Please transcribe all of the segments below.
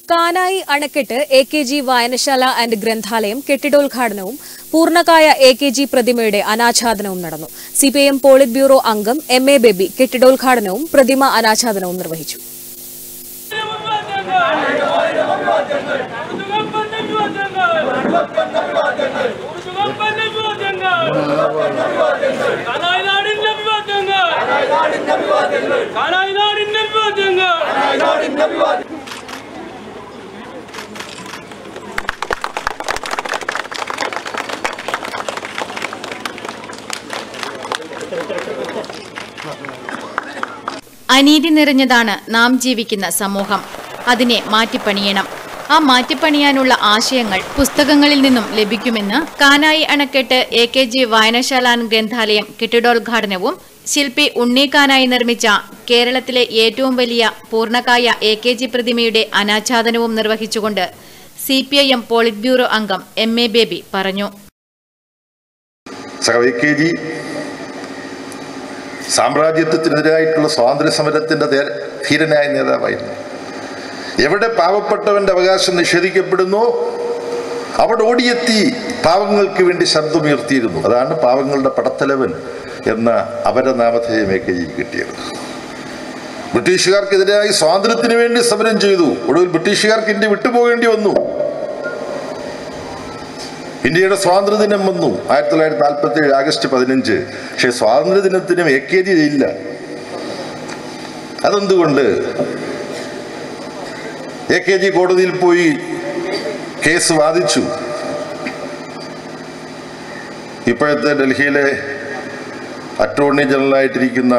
കാനായി അണക്കെട്ട് A K G വായനശാല and ഗ്രന്ഥാലയം കെട്ടിടോദ്ഘാടനവും പൂർണ്ണകായ എ കെ ജി പ്രതിമയുടെ അനാച്ഛാദനവും നടന്നു സിപിഐഎം പോളിറ്റ് ബ്യൂറോ അംഗം എം എ ബേബി കെട്ടിടോദ്ഘാടനവും പ്രതിമ അനാച്ഛാദനവും നിർവഹിച്ചു കാനായിനാടിന്റെ വിവാദങ്ങൾ കാനായിനാടിന്റെ വിവാദങ്ങൾ അനീതി നിറഞ്ഞതാണ് നാം ജീവിക്കുന്ന സമൂഹം അതിനെ മാറ്റിപ്പണിയണം ആ മാറ്റിപ്പണിയാനുള്ള ആശയങ്ങൾ പുസ്തകങ്ങളിൽ നിന്നും ലഭിക്കുമെന്ന് കാനായി അണക്കെട്ട് എ കെ ജി വായനശാല ആൻഡ് ഗ്രന്ഥാലയം കെട്ടിടോദ്ഘാടനവും ശില്പി ഉണ്ണീക്കാനായി നിർമ്മിച്ച കേരളത്തിലെ ഏറ്റവും വലിയ പൂർണ്ണകായ എ കെ ജി പ്രതിമയുടെ അനാച്ഛാദനവും നിർവഹിച്ചുകൊണ്ട് C P I M polit bureau അംഗം എം എ ബേബി പറഞ്ഞു സഹ എ കെ ജി സാമ്രാജ്യത്തിനെതിരായിട്ടുള്ള സ്വാതന്ത്ര്യ സമരത്തിന്റെ നേ- ധീരനായ നേതാവായിരുന്നു എവിടെ പാവപ്പെട്ടവന്റെ അവകാശം നിഷേധിക്കപ്പെടുന്നോ അവിടെ ഓടിയെത്തി പാവങ്ങൾക്ക് വേണ്ടി ശബ്ദമുയർത്തിയിരുന്നു അതാണ് പാവങ്ങളുടെ പടത്തലവൻ എന്ന അപരനാമധേയം എ കെ ജി കിട്ടിയത് ബ്രിട്ടീഷുകാർക്കെതിരായി സ്വാതന്ത്ര്യത്തിന് വേണ്ടി സമരം ചെയ്തു ഒടുവിൽ ബ്രിട്ടീഷുകാർക്ക് ഇന്ത്യ വിട്ടുപോകേണ്ടി വന്നു ഇന്ത്യയുടെ സ്വാതന്ത്ര്യദിനം വന്നു ആയിരത്തി തൊള്ളായിരത്തി നാൽപ്പത്തി ഏഴ് ആഗസ്റ്റ് പതിനഞ്ച് പക്ഷെ സ്വാതന്ത്ര്യദിനത്തിനും എ കെ ജി ഇല്ല അതെന്തുകൊണ്ട് എ കെ ജി കോടതിയിൽ പോയി കേസ് വാദിച്ചു ഇപ്പോഴത്തെ ഡൽഹിയിലെ അറ്റോർണി ജനറലായിട്ടിരിക്കുന്ന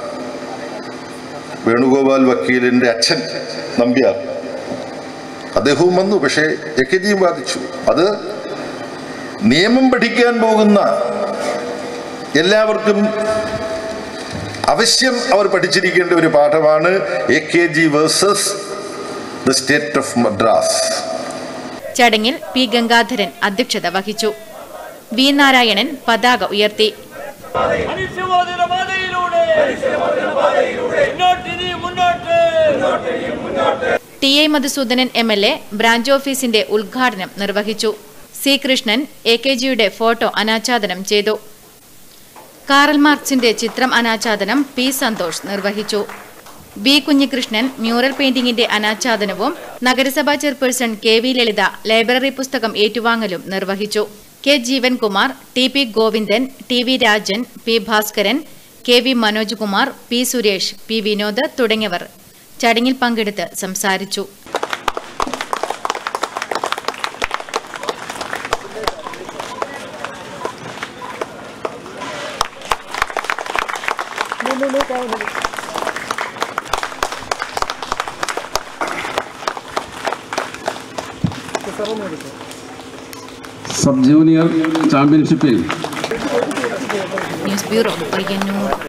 വേണുഗോപാൽ വക്കീലിന്റെ അച്ഛൻ നമ്പ്യാർ അദ്ദേഹവും വന്നു പക്ഷേ എ കെ ജിയും വാദിച്ചു അത് നിയമം പഠിക്കാൻ പോകുന്ന എല്ലാവർക്കും അവശ്യം അവർ പഠിച്ചിരിക്കേണ്ട ഒരു പാഠമാണ് A K G versus the State of Madras ചടങ്ങിൽ പി ഗംഗാധരൻ അധ്യക്ഷത വഹിച്ചു വി നാരായണൻ പതാക ഉയർത്തി മനുഷ്യബോധന പാതയിലൂടെ മുന്നോട്ടിനി മുന്നോട്ട് T I Madhusudanan M L A branch ഓഫീസിന്റെ ഉദ്ഘാടനം നിർവഹിച്ചു സി കൃഷ്ണൻ എ കെ ജിയുടെ ഫോട്ടോ അനാച്ഛാദനം ചെയ്തു കാറൽ മാർക്സിന്റെ ചിത്രം അനാച്ഛാദനം പി സന്തോഷ് നിർവഹിച്ചു ബി കുഞ്ഞികൃഷ്ണൻ മ്യൂറൽ പെയിന്റിംഗിന്റെ അനാച്ഛാദനവും നഗരസഭാ chairperson K V Lalitha library പുസ്തകം ഏറ്റുവാങ്ങലും നിർവഹിച്ചു K Jeevankumar T P Govindan T V Rajan P Bhaskaran K V Manoj Kumar P Suresh P Vinod തുടങ്ങിയവർ ചടങ്ങിൽ പങ്കെടുത്ത് സംസാരിച്ചു സബ് ജൂനിയർ ചാമ്പ്യൻഷിപ്പിൽ ന്യൂസ് ബ്യൂറോ പയ്യന്നൂർ